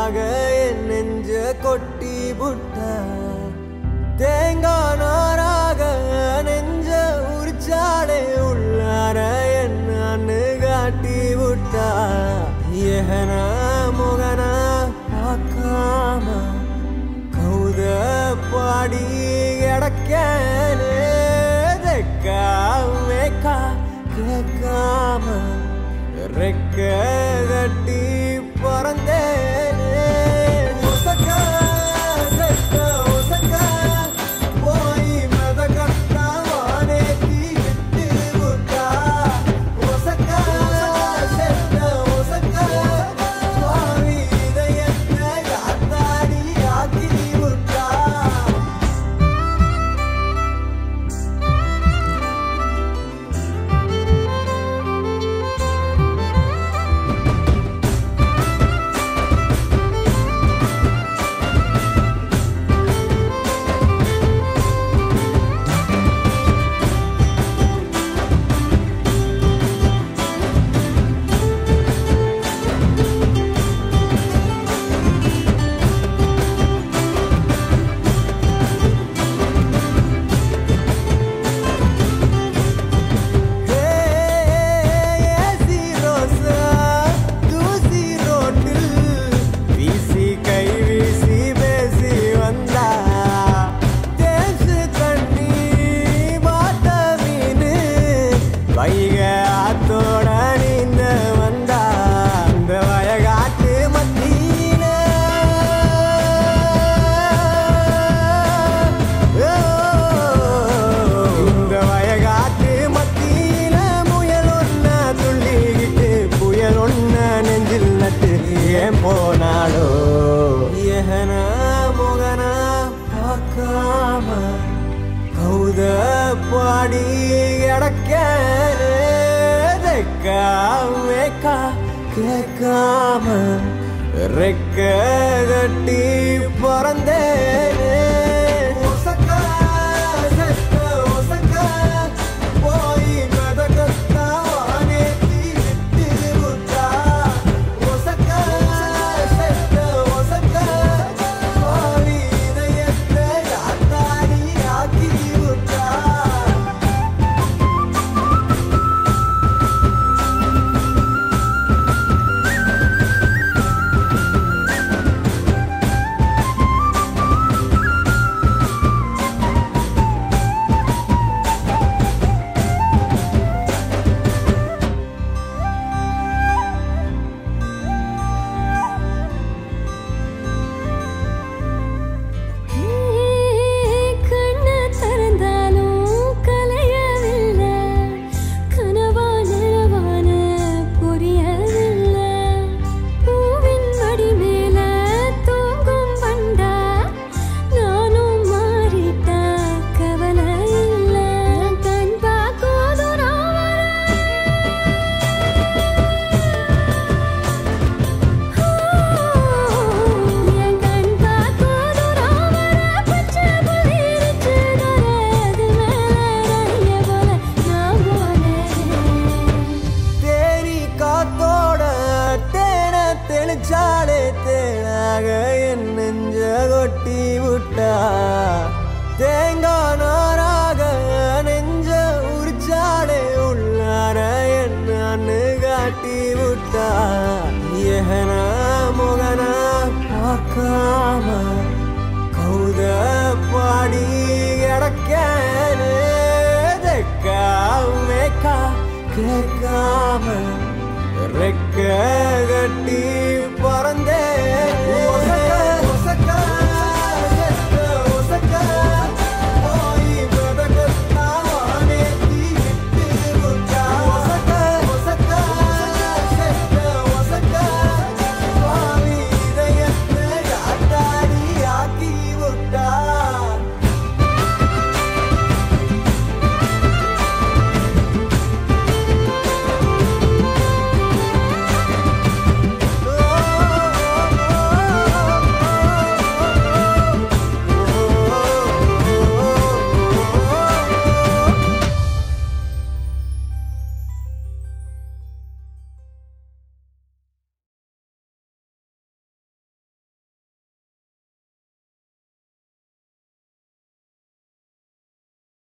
தேனாக என் நெஞ்ச கொட்டி புட்டா தேங்காய் நாராக நெஞ்ச உரிச்சாலே உள்ளார என்னன்னு காட்டி விட்டா ஏகன முகன பார்க்காம கௌத பாடி கிடக்கனே தெக்கா மேக்கா கேட்காம ரெக்க கட்டி பறந்தேனே ஒசக்கா செத்த ஒசக்கா போய் மெதக்கட்டா வானேத்தி விட்டு விட்டா ஒசக்கா செத்த ஒசக்கா சுவாமி இதயத்தை காத்தாடி ஆக்கி விட்டா ஏசி ரோசா தூசி ரோட்டில் வீசி கை வீசி பேசி வந்தா தேசு தண்ணி மாட்ட மீனு வைக ஆத்தோட நீந்த வந்தா இந்த வயகாட்டு மத்தியில இந்த வயகாட்டு மத்தியில முயல் ஒன்ன துள்ளிக்கிட்டு புயல் ஒன்ன நெஞ்சில் நட்டு ஏன் போனாலோ ஏகன முகன பார்க்காம கௌத பாடி கிடக்கனே தெக்கா மேக்கா கேட்காம ரெக்க கட்டி பறந்தேனே ஒசக்கா செத்த ஒசக்கா போய் மெதக்கத்தா வானேத்தி விட்டு விட்டா ஒசக்கா செத்த ஒசக்கா சுவாமி இதயத்தை காத்தாடி ஆக்கி விட்டா கண்ண திறந்தாலும் கலையவில்லை கனவா நனவான புரியவில்லை பூவின் மடி மேல தூங்கும் வண்டா நானும் மாறிட்டா கவலை இல்லை கண் பார்க்கோதும் நான் என் கண் பார்க்கோது ராமர பச்சை புதிரிச்சு நரது மேலே போல நான் போனேன் தேனி காத்தோட தேன தெளிச்சாலே தேனாக என் நெஞ்ச கொட்டி விட்டா தேங்காய் நாராக நெஞ்ச உரிச்சாலே உள்ளார என்னன்னு காட்டி விட்டா ஏகன முகன பார்க்காம கௌத பாடி கிடக்கனே தெக்கா மேக்கா கேட்காம ரெக்க கட்டி